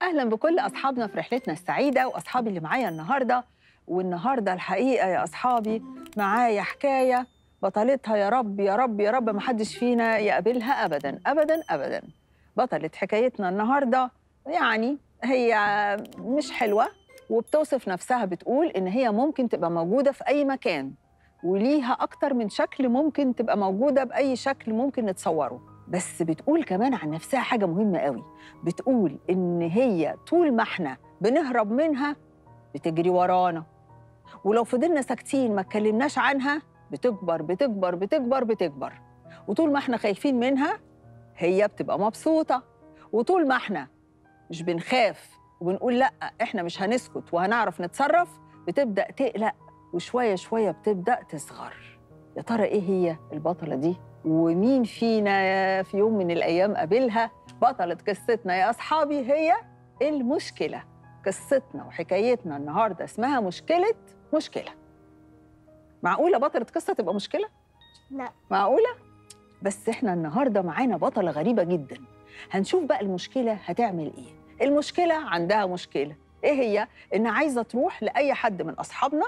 اهلا بكل اصحابنا في رحلتنا السعيده واصحابي اللي معايا النهارده والنهارده الحقيقه يا اصحابي معايا حكايه بطلتها يا رب يا رب يا رب ما حدش فينا يقابلها ابدا ابدا ابدا بطله حكايتنا النهارده يعني هي مش حلوه وبتوصف نفسها بتقول ان هي ممكن تبقى موجوده في اي مكان وليها اكتر من شكل ممكن تبقى موجوده باي شكل ممكن نتصوره بس بتقول كمان عن نفسها حاجه مهمه قوي بتقول ان هي طول ما احنا بنهرب منها بتجري ورانا ولو فضلنا ساكتين ما اتكلمناش عنها بتكبر بتكبر بتكبر بتكبر وطول ما احنا خايفين منها هي بتبقى مبسوطه وطول ما احنا مش بنخاف وبنقول لا احنا مش هنسكت وهنعرف نتصرف بتبدا تقلق وشويه شويه بتبدا تصغر يا ترى ايه هي البطله دي ومين فينا في يوم من الايام قابلها بطله قصتنا يا اصحابي هي المشكله قصتنا وحكايتنا النهارده اسمها مشكله مشكله معقوله بطله قصه تبقى مشكله لا معقوله بس احنا النهارده معانا بطله غريبه جدا هنشوف بقى المشكله هتعمل ايه المشكله عندها مشكله ايه هي ان عايزه تروح لاي حد من اصحابنا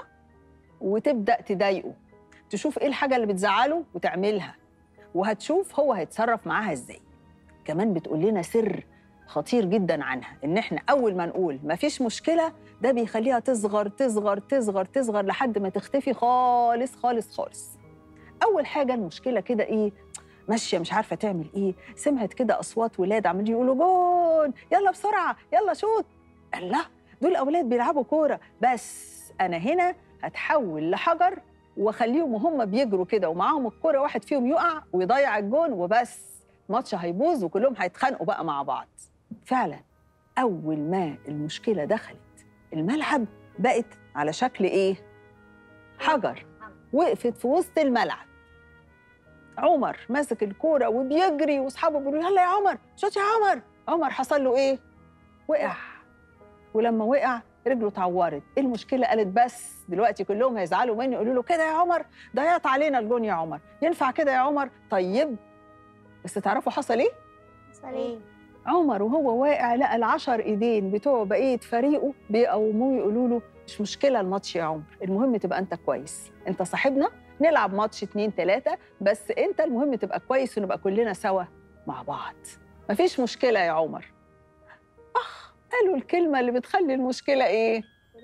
وتبدا تضايقه تشوف ايه الحاجه اللي بتزعله وتعملها وهتشوف هو هيتصرف معاها ازاي كمان بتقول لنا سر خطير جدا عنها ان احنا اول ما نقول مفيش مشكله ده بيخليها تصغر تصغر تصغر تصغر لحد ما تختفي خالص خالص خالص اول حاجه المشكله كده ايه ماشيه مش عارفه تعمل ايه سمعت كده اصوات ولاد عمالين يقولوا جون يلا بسرعه يلا شوط الله دول اولاد بيلعبوا كوره بس انا هنا هتحول لحجر واخليهم وهم بيجروا كده ومعاهم الكوره واحد فيهم يقع ويضيع الجون وبس الماتش هيبوظ وكلهم هيتخانقوا بقى مع بعض فعلا اول ما المشكله دخلت الملعب بقت على شكل ايه حجر وقفت في وسط الملعب عمر ماسك الكوره وبيجري واصحابه بيقولوا يلا يا عمر شوت يا عمر عمر حصل له ايه وقع ولما وقع رجله اتعورت ايه المشكله قالت بس دلوقتي كلهم هيزعلوا مني يقولوا له كده يا عمر ضيعت علينا الجون يا عمر ينفع كده يا عمر طيب بس تعرفوا حصل ايه ايه عمر وهو واقع لقى العشر ايدين بتوع بقيه فريقه بيقوموه يقولوا له مش مشكله الماتش يا عمر المهم تبقى انت كويس انت صاحبنا نلعب ماتش اتنين تلاته بس انت المهم تبقى كويس ونبقى كلنا سوا مع بعض مفيش مشكله يا عمر اخ قالوا الكلمه اللي بتخلي المشكله ايه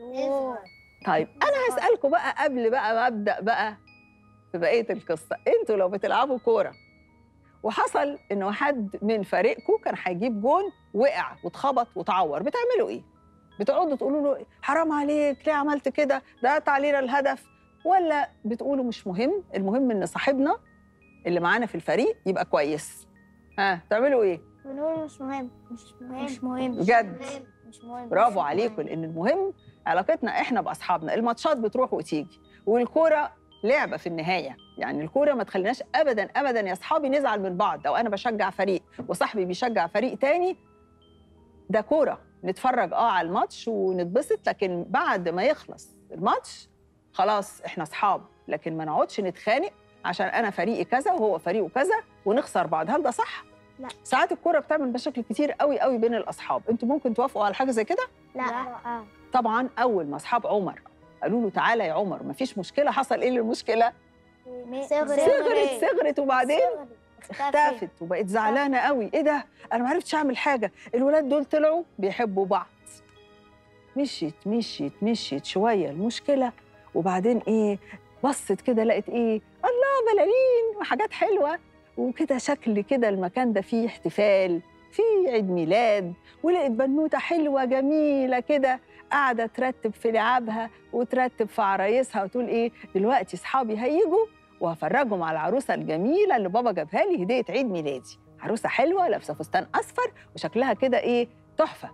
طيب انا هسالكم بقى قبل بقى ما ابدا بقى في بقيه القصه انتوا لو بتلعبوا كوره وحصل انه حد من فريقكم كان هيجيب جون وقع واتخبط واتعور بتعملوا ايه بتقعدوا تقولوا له حرام عليك ليه عملت كده ضيعت علينا الهدف ولا بتقولوا مش مهم المهم ان صاحبنا اللي معانا في الفريق يبقى كويس ها تعملوا ايه بنقول مش مهم مش مهم مش مهم بجد مش مهم برافو عليكم لان المهم علاقتنا احنا باصحابنا الماتشات بتروح وتيجي والكوره لعبه في النهايه يعني الكوره ما تخليناش ابدا ابدا يا اصحابي نزعل من بعض لو انا بشجع فريق وصاحبي بيشجع فريق تاني ده كوره نتفرج اه على الماتش ونتبسط لكن بعد ما يخلص الماتش خلاص احنا اصحاب لكن ما نقعدش نتخانق عشان انا فريقي كذا وهو فريقه كذا ونخسر بعض هل ده صح لا. ساعات الكوره بتعمل مشاكل كتير قوي قوي بين الاصحاب انتوا ممكن توافقوا على حاجه زي كده لا طبعا اول ما اصحاب عمر قالوا له تعالى يا عمر مفيش مشكله حصل ايه للمشكله صغرت صغرت صغرت وبعدين اختفت وبقت زعلانه قوي ايه ده انا ما عرفتش اعمل حاجه الولاد دول طلعوا بيحبوا بعض مشيت مشيت مشيت شويه المشكله وبعدين ايه بصت كده لقت ايه الله بلالين وحاجات حلوه وكده شكل كده المكان ده فيه احتفال فيه عيد ميلاد ولقت بنوته حلوه جميله كده قاعده ترتب في لعابها وترتب في عرايسها وتقول ايه دلوقتي اصحابي هيجوا وهفرجهم على العروسه الجميله اللي بابا جابها لي هديه عيد ميلادي عروسه حلوه لابسه فستان اصفر وشكلها كده ايه تحفه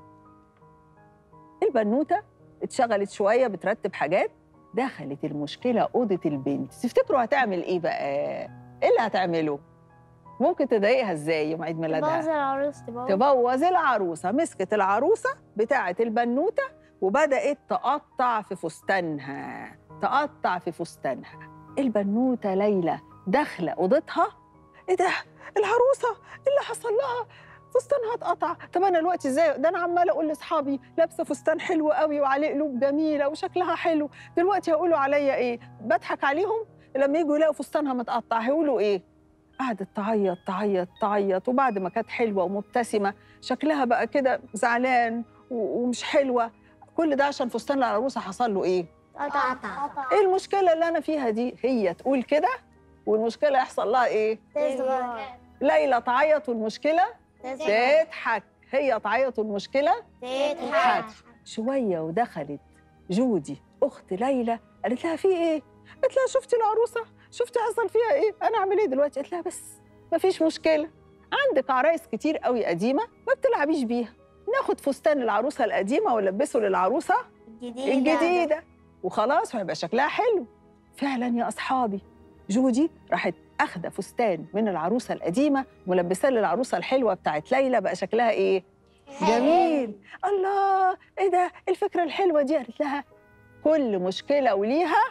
البنوته اتشغلت شويه بترتب حاجات دخلت المشكله اوضه البنت تفتكروا هتعمل ايه بقى ايه اللي هتعمله ممكن تضايقها ازاي يوم عيد ميلادها تبوظ العروس تبوظ تبوظ العروسه مسكت العروسه بتاعه البنوته وبدات تقطع في فستانها تقطع في فستانها البنوته ليلى داخله اوضتها ايه ده العروسه إيه اللي حصل لها فستانها اتقطع طب انا دلوقتي ازاي ده انا عماله اقول لاصحابي لابسه فستان حلو قوي وعليه قلوب جميله وشكلها حلو دلوقتي هيقولوا عليا ايه بضحك عليهم لما يجوا يلاقوا فستانها متقطع هيقولوا ايه قعدت تعيط تعيط تعيط وبعد ما كانت حلوه ومبتسمه شكلها بقى كده زعلان و- ومش حلوه كل ده عشان فستان العروسه حصل له ايه قطع ايه المشكله اللي انا فيها دي هي تقول كده والمشكله يحصل لها ايه تصغر ليلى تعيط والمشكله تصغر تضحك هي تعيط والمشكله تضحك شويه ودخلت جودي اخت ليلى قالت لها في ايه قالت لها شفتي العروسه شفتي حصل فيها ايه انا اعمل ايه دلوقتي قالت لها بس مفيش مشكله عندك عرايس كتير قوي قديمه ما بتلعبيش بيها ناخد فستان العروسه القديمه ونلبسه للعروسه الجديدة الجديده وخلاص وهيبقى شكلها حلو فعلا يا اصحابي جودي راحت اخده فستان من العروسه القديمه ملبساه للعروسه الحلوه بتاعت ليلى بقى شكلها ايه جميل الله ايه ده الفكره الحلوه دي قالت لها كل مشكله وليها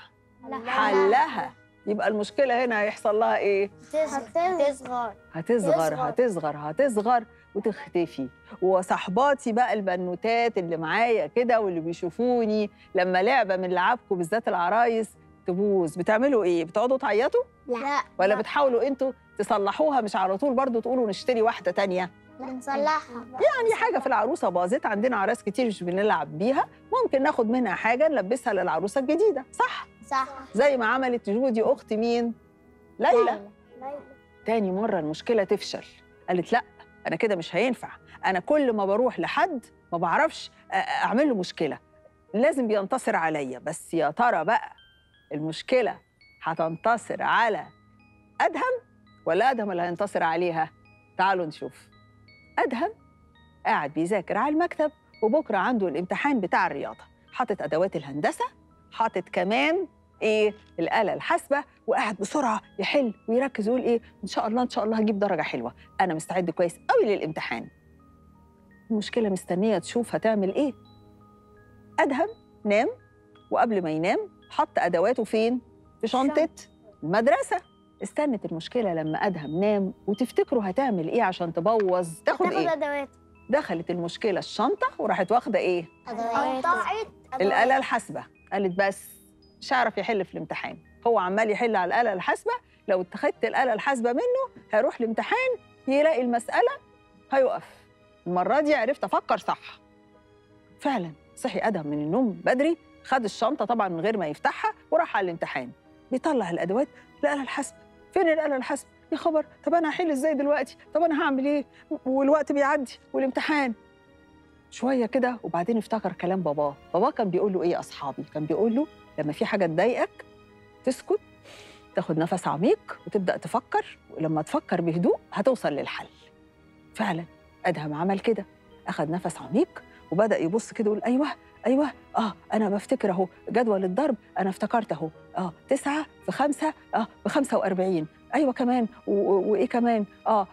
حلها يبقى المشكله هنا هيحصل لها ايه تصغر هتصغر تصغر. هتصغر هتصغر وتختفي وصحباتي بقى البنوتات اللي معايا كده واللي بيشوفوني لما لعبه من لعبكم بالذات العرايس تبوظ بتعملوا ايه بتقعدوا تعيطوا لا ولا بتحاولوا انتوا تصلحوها مش على طول برضو تقولوا نشتري واحده تانية بنصلحها يعني حاجه في العروسه باظت عندنا عرايس كتير مش بنلعب بيها ممكن ناخد منها حاجه نلبسها للعروسه الجديده صح صح زي ما عملت جودي اخت مين ليلى تاني مرة المشكلة تفشل قالت لا أنا كده مش هينفع أنا كل ما بروح لحد ما بعرفش أ- أ- أعمل له مشكلة لازم بينتصر عليا بس يا ترى بقى المشكلة هتنتصر على أدهم ولا أدهم اللي هينتصر عليها تعالوا نشوف أدهم قاعد بيذاكر على المكتب وبكرة عنده الامتحان بتاع الرياضة حاطط أدوات الهندسة حاطط كمان إيه الآلة الحاسبة وقاعد بسرعه يحل ويركز ويقول ايه ان شاء الله ان شاء الله هجيب درجه حلوه انا مستعد كويس قوي للامتحان المشكله مستنيه تشوف هتعمل ايه ادهم نام وقبل ما ينام حط ادواته فين في شنطه المدرسه استنت المشكله لما ادهم نام وتفتكروا هتعمل ايه عشان تبوظ تاخد تاخد ايه ادوات دخلت المشكله الشنطه وراحت واخده ايه قطعت الآلة الحاسبة قالت بس مش هيعرف يحل في الامتحان هو عمال يحل على الآلة الحاسبة لو اتخذت الآلة الحاسبة منه هيروح الامتحان يلاقي المسألة هيقف المرة دي عرفت أفكر صح فعلا صحي أدهم من النوم بدري خد الشنطة طبعا من غير ما يفتحها وراح على الامتحان بيطلع الأدوات الآلة الحاسبة فين الآلة الحاسبة يا خبر طب أنا هحل إزاي دلوقتي طب أنا هعمل إيه والوقت بيعدي والامتحان شويه كده وبعدين افتكر كلام باباه باباه كان بيقول له ايه يا اصحابي كان بيقول له لما في حاجه تضايقك تسكت تاخد نفس عميق وتبدا تفكر ولما تفكر بهدوء هتوصل للحل فعلا ادهم عمل كده اخد نفس عميق وبدا يبص كده يقول ايوه ايوه اه انا بفتكر اهو جدول الضرب انا افتكرت اهو اه تسعة في خمسة اه ب 45 ايوه كمان و- و- وايه كمان اه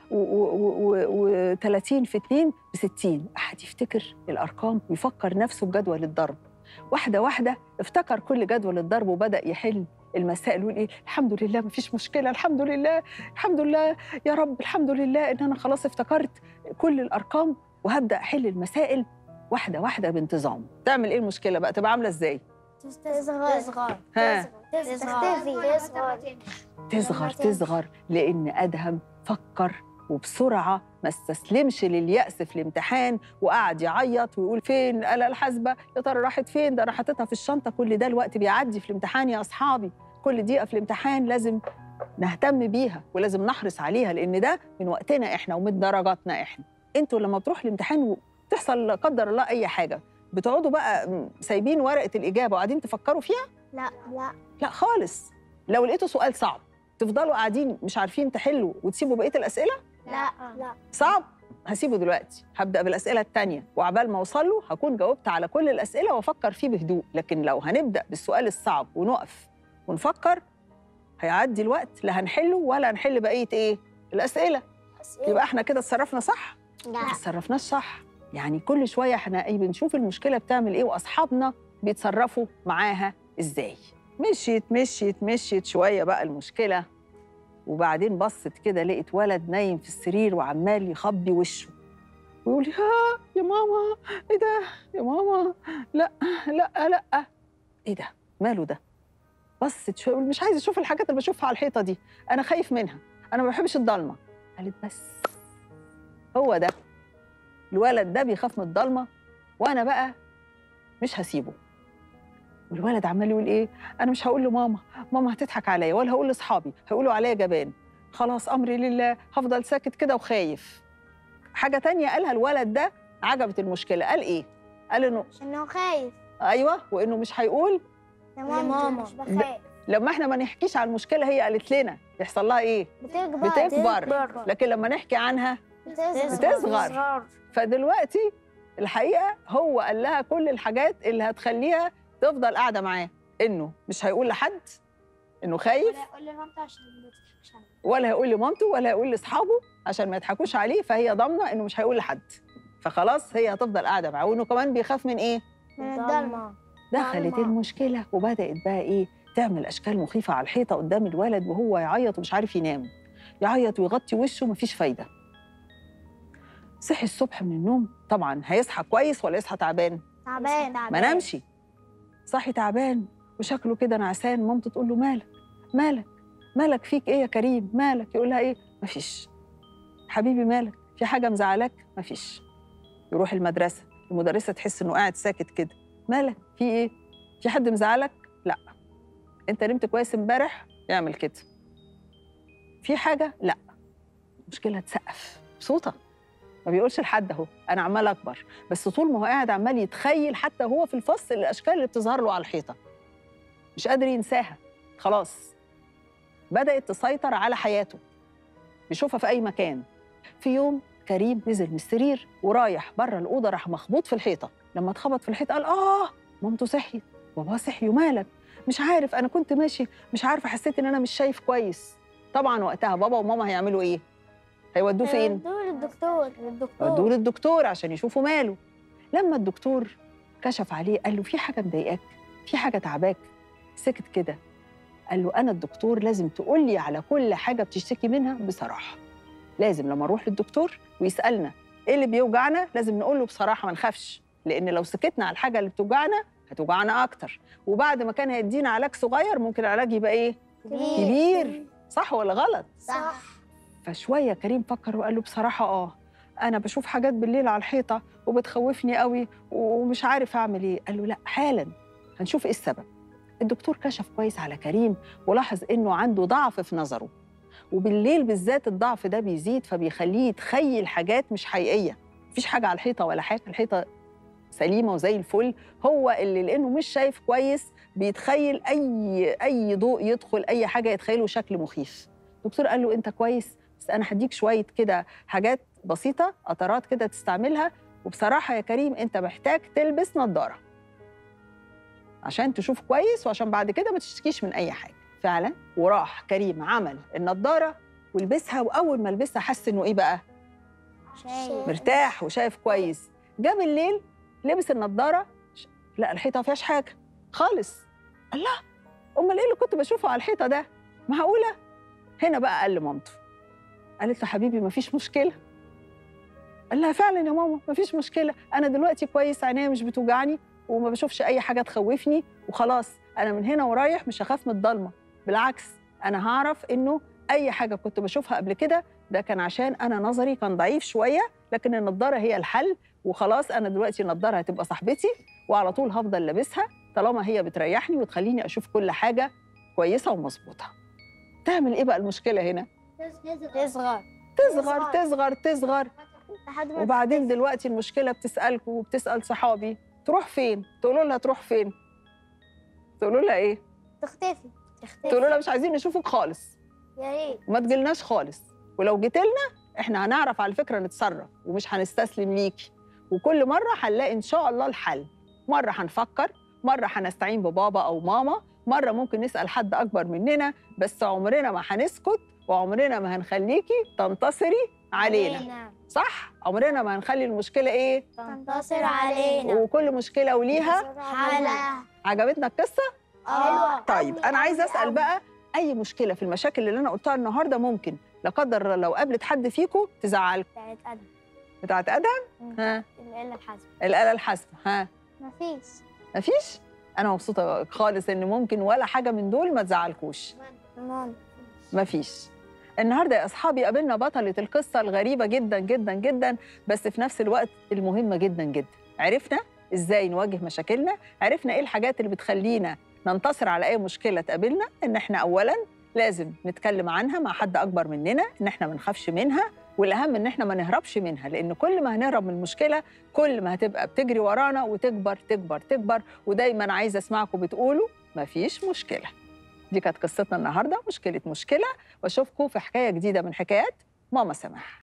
و30 في 2 ب 60 قعد يفتكر الارقام ويفكر نفسه بجدول الضرب واحده واحده افتكر كل جدول الضرب وبدا يحل المسائل ويقول ايه الحمد لله مفيش مشكله الحمد لله الحمد لله يا رب الحمد لله ان انا خلاص افتكرت كل الارقام وهبدا احل المسائل واحده واحده بانتظام تعمل ايه المشكله بقى تبقى عامله ازاي تصغر تصغر ها تختفي تصغر تصغر تصغر لان ادهم فكر وبسرعه ما استسلمش لليأس في الامتحان وقعد يعيط ويقول فين الآلة الحاسبة يا ترى راحت فين ده انا حاططها في الشنطة كل ده الوقت بيعدي في الامتحان يا أصحابي كل دقيقة في الامتحان لازم نهتم بيها ولازم نحرص عليها لأن ده من وقتنا إحنا ومن درجاتنا إحنا انتوا لما بتروح الامتحان وتحصل لا قدر الله أي حاجة بتقعدوا بقى م- سايبين ورقة الإجابة وقاعدين تفكروا فيها لا لا لا خالص لو لقيتوا سؤال صعب تفضلوا قاعدين مش عارفين تحلوا وتسيبوا بقيه الاسئله لا لا صعب هسيبه دلوقتي هبدا بالاسئله الثانيه وعبال ما اوصل له هكون جاوبت على كل الاسئله وافكر فيه بهدوء لكن لو هنبدا بالسؤال الصعب ونقف ونفكر هيعدي الوقت لا هنحله ولا هنحل بقيه ايه الاسئله يبقى احنا كده اتصرفنا صح لا ما اتصرفناش صح يعني كل شويه احنا ايه بنشوف المشكله بتعمل ايه واصحابنا بيتصرفوا معاها ازاي مشيت مشيت مشيت شويه بقى المشكله وبعدين بصت كده لقيت ولد نايم في السرير وعمال يخبي وشه ويقول لي ها يا ماما ايه ده يا ماما لا لا لا ايه ده ماله ده بصت شويه يقول مش عايز اشوف الحاجات اللي بشوفها على الحيطه دي انا خايف منها انا ما بحبش الضلمه قالت بس هو ده الولد ده بيخاف من الضلمه وانا بقى مش هسيبه والولد عمال يقول ايه انا مش هقول لماما ماما هتضحك عليا ولا هقول لاصحابي هيقولوا عليا جبان خلاص امري لله هفضل ساكت كده وخايف حاجه تانية قالها الولد ده عجبت المشكله قال ايه قال انه عشان خايف ايوه وانه مش هيقول لماما مش بخاف لما احنا ما نحكيش عن المشكله هي قالت لنا يحصل لها ايه بتكبر بتكبر لكن لما نحكي عنها بتصغر. فدلوقتي الحقيقه هو قال لها كل الحاجات اللي هتخليها تفضل قاعده معاه انه مش هيقول لحد انه خايف قول لمامتي عشان ما تضحكش عليا ولا هيقول لمامته ولا هيقول لاصحابه عشان ما يضحكوش عليه فهي ضامنه انه مش هيقول لحد فخلاص هي هتفضل قاعده معاه وانه كمان بيخاف من ايه من الضلمه دخلت ضلمة. المشكله وبدات بقى ايه تعمل اشكال مخيفه على الحيطه قدام الولد وهو يعيط ومش عارف ينام يعيط ويغطي وشه مفيش فايده صحي الصبح من النوم طبعا هيصحى كويس ولا يصحى تعبان تعبان ما نامش صحي تعبان وشكله كده نعسان مامته تقول له مالك مالك مالك فيك ايه يا كريم مالك يقول لها ايه مفيش حبيبي مالك في حاجه مزعلاك مفيش يروح المدرسه المدرسه تحس انه قاعد ساكت كده مالك في ايه في حد مزعلك لا انت نمت كويس امبارح يعمل كده في حاجه لا مشكله تسقف بصوتها ما بيقولش لحد اهو انا عمال اكبر بس طول ما هو قاعد عمال يتخيل حتى هو في الفصل الاشكال اللي بتظهر له على الحيطه مش قادر ينساها خلاص بدات تسيطر على حياته بيشوفها في اي مكان في يوم كريم نزل من السرير ورايح بره الاوضه راح مخبوط في الحيطه لما اتخبط في الحيطه قال اه مامته صحيت بابا صحي ومالك مش عارف انا كنت ماشي مش عارفه حسيت ان انا مش شايف كويس طبعا وقتها بابا وماما هيعملوا ايه هيودوه فين ودوه للدكتور للدكتور ودوه للدكتور عشان يشوفوا ماله لما الدكتور كشف عليه قال له في حاجه مضايقاك في حاجه تعباك سكت كده قال له انا الدكتور لازم تقول لي على كل حاجه بتشتكي منها بصراحه لازم لما نروح للدكتور ويسالنا ايه اللي بيوجعنا لازم نقول له بصراحه ما نخافش لان لو سكتنا على الحاجه اللي بتوجعنا هتوجعنا اكتر وبعد ما كان هيدينا علاج صغير ممكن العلاج يبقى ايه كبير صح ولا غلط صح فشويه كريم فكر وقال له بصراحه اه انا بشوف حاجات بالليل على الحيطه وبتخوفني قوي ومش عارف اعمل ايه قال له لا حالا هنشوف ايه السبب الدكتور كشف كويس على كريم ولاحظ انه عنده ضعف في نظره وبالليل بالذات الضعف ده بيزيد فبيخليه يتخيل حاجات مش حقيقيه مفيش حاجه على الحيطه ولا حاجه الحيطه سليمه وزي الفل هو اللي لانه مش شايف كويس بيتخيل اي اي ضوء يدخل اي حاجه يتخيله شكل مخيف الدكتور قال له انت كويس بس انا هديك شويه كده حاجات بسيطه قطرات كده تستعملها وبصراحه يا كريم انت محتاج تلبس نظاره عشان تشوف كويس وعشان بعد كده ما تشتكيش من اي حاجه فعلا وراح كريم عمل النضاره ولبسها واول ما لبسها حس انه ايه بقى شايف مرتاح وشايف كويس جه بالليل لبس النضاره ش- لا الحيطه ما فيهاش حاجه خالص الله امال ايه اللي كنت بشوفه على الحيطه ده معقوله هنا بقى قال لمامته قالت له حبيبي ما فيش مشكله قال لها فعلا يا ماما ما فيش مشكله انا دلوقتي كويس عينيا مش بتوجعني وما بشوفش اي حاجه تخوفني وخلاص انا من هنا ورايح مش هخاف من الضلمه بالعكس انا هعرف انه اي حاجه كنت بشوفها قبل كده ده كان عشان انا نظري كان ضعيف شويه لكن النضاره هي الحل وخلاص انا دلوقتي النضاره هتبقى صاحبتي وعلى طول هفضل لابسها طالما هي بتريحني وتخليني اشوف كل حاجه كويسه ومظبوطه تعمل ايه بقى المشكله هنا تصغر تصغر تصغر تصغر لحد ما وبعدين دلوقتي المشكله بتسالكم وبتسال صحابي تروح فين تقولوا لها تروح فين تقولوا لها ايه تختفي تختفي تقولوا لها مش عايزين نشوفك خالص يا ريت وما تجيلناش خالص ولو جيت لنا احنا هنعرف على فكره نتصرف ومش هنستسلم ليكي وكل مره هنلاقي ان شاء الله الحل مره هنفكر مره هنستعين ببابا او ماما مره ممكن نسال حد اكبر مننا بس عمرنا ما هنسكت وعمرنا ما هنخليكي تنتصري علينا صح عمرنا ما هنخلي المشكله ايه تنتصر علينا وكل مشكله وليها حالة عجبتنا القصه ايوه طيب انا عايزه اسال بقى اي مشكله في المشاكل اللي انا قلتها النهارده ممكن لا قدر الله لو قابلت حد فيكم تزعلكم بتاعت أنا بتاعت ادهم مم. ها الآلة الحاسبة الاله الحاسبه ها مفيش مفيش انا مبسوطه خالص ان ممكن ولا حاجه من دول ما تزعلكوش مام مفيش النهارده يا اصحابي قابلنا بطله القصه الغريبه جدا جدا جدا بس في نفس الوقت المهمه جدا جدا عرفنا ازاي نواجه مشاكلنا عرفنا ايه الحاجات اللي بتخلينا ننتصر على اي مشكله تقابلنا ان احنا اولا لازم نتكلم عنها مع حد اكبر مننا ان احنا ما نخافش منها والاهم ان احنا ما نهربش منها لان كل ما هنهرب من المشكله كل ما هتبقى بتجري ورانا وتكبر تكبر تكبر ودايما عايزه اسمعكم بتقولوا مفيش مشكله دي كانت قصتنا النهارده مشكله مشكله واشوفكم في حكايه جديده من حكايات ماما سماح